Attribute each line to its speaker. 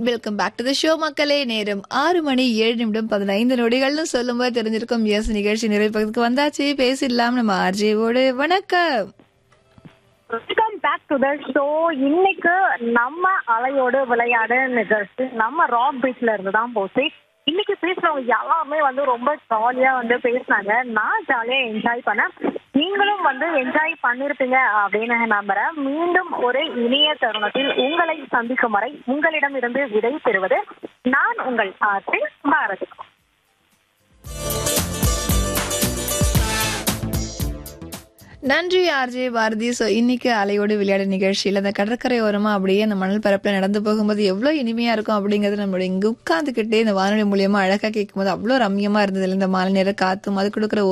Speaker 1: welcome back to the show மக்களே நேரம் ஆறு மணி ஏழு நிமிடம் பதினைந்து நொடிகள்னு சொல்லும்போது தெரிஞ்சிருக்கும் எஸ் நிகழ்ச்சி நிறைவு பக்கத்துக்கு வந்தாச்சு பேசிடலாம் நம்ம ஆர்ஜேவோடு வணக்கம்
Speaker 2: welcome back to the show இன்னைக்கு நம்ம அலையோடு விளையாடு நிகழ்ச்சி நம்ம ராக் பீச்ல இருந்து தான் போச்சு இன்னைக்கு பேசுறவங்க எல்லாருமே வந்து ரொம்ப ஜாலியா வந்து பேசினாங்க நான் ஜாலியா என்ஜாய் பண்ணேன் நீங்களும் வந்து என்ஜாய் பண்ணிருப்பீங்க அப்படின்னு நம்புறேன் மீண்டும் ஒரு இனிய தருணத்தில் உங்களை சந்திக்கும் வரை உங்களிடம் இருந்து விடை பெறுவது நான் உங்கள் ஆர்த்தி பாரதி
Speaker 1: நன்றி ஆர்ஜே பாரதி ஸோ இன்னைக்கு அலையோடு விளையாடு நிகழ்ச்சியில் அந்த கடற்கரை ஓரமா அப்படியே அந்த மணல் பரப்பில் நடந்து போகும்போது எவ்வளோ இனிமையா இருக்கும் அப்படிங்கிறது நம்மளோட இங்க உட்காந்துக்கிட்டே இந்த வானொலி மூலியமா அழகா கேட்கும்போது அவ்வளோ ரம்யமா இருந்தது இந்த மாலை நேர காத்தும் அது கொடுக்குற